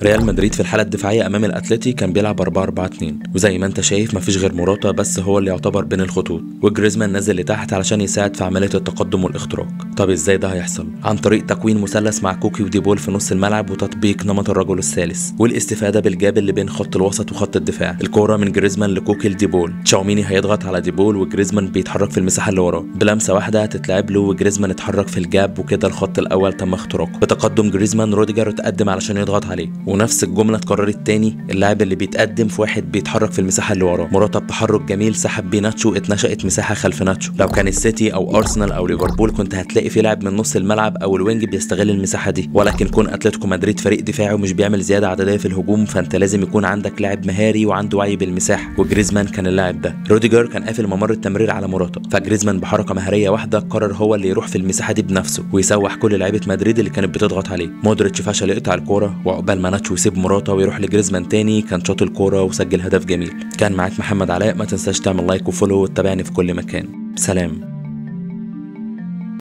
ريال مدريد في الحاله الدفاعيه امام الاتلتي كان بيلعب 4 4 2 وزي ما انت شايف مفيش غير موراتا بس هو اللي يعتبر بين الخطوط وجريزمان نزل لتحت علشان يساعد في عمليه التقدم والاختراق طب ازاي ده هيحصل عن طريق تكوين مثلث مع كوكي وديبول في نص الملعب وتطبيق نمط الرجل الثالث والاستفاده بالجاب اللي بين خط الوسط وخط الدفاع الكوره من جريزمان لكوكي لديبول تشاوميني هيضغط على ديبول وجريزمان بيتحرك في المساحه اللي وراه بلمسه واحده هتتلعب له وجريزمان اتحرك في الجاب وكده الخط الاول تم اختراقه بتقدم جريزمان روديجر اتقدم علشان يضغط عليه ونفس الجمله اتكررت تاني اللاعب اللي بيتقدم في واحد بيتحرك في المساحه اللي وراه موراتا بتحرك جميل سحب بيه ناتشو اتنشأت مساحه خلف ناتشو لو كان السيتي او ارسنال او ليفربول كنت هتلاقي في لاعب من نص الملعب او الوينج بيستغل المساحه دي ولكن كون اتلتيكو مدريد فريق دفاعي ومش بيعمل زياده عدديه في الهجوم فانت لازم يكون عندك لاعب مهاري وعنده وعي بالمساحه وجريزمان كان اللاعب ده روديجر كان قافل ممر التمرير على موراتا فجريزمان بحركه مهاريه واحده قرر هو اللي يروح في المساحه دي بنفسه ويسوح كل لعيبه مدريد اللي كانت بتضغط عليه مودريتش فشل يقطع الكوره وعقبال ما ناتشو يسيب موراتا ويروح لجريزمان تاني كان شاط الكوره وسجل هدف جميل كان معاك محمد علاء ما تنساش تعمل لايك وفولو وتتابعني في كل مكان سلام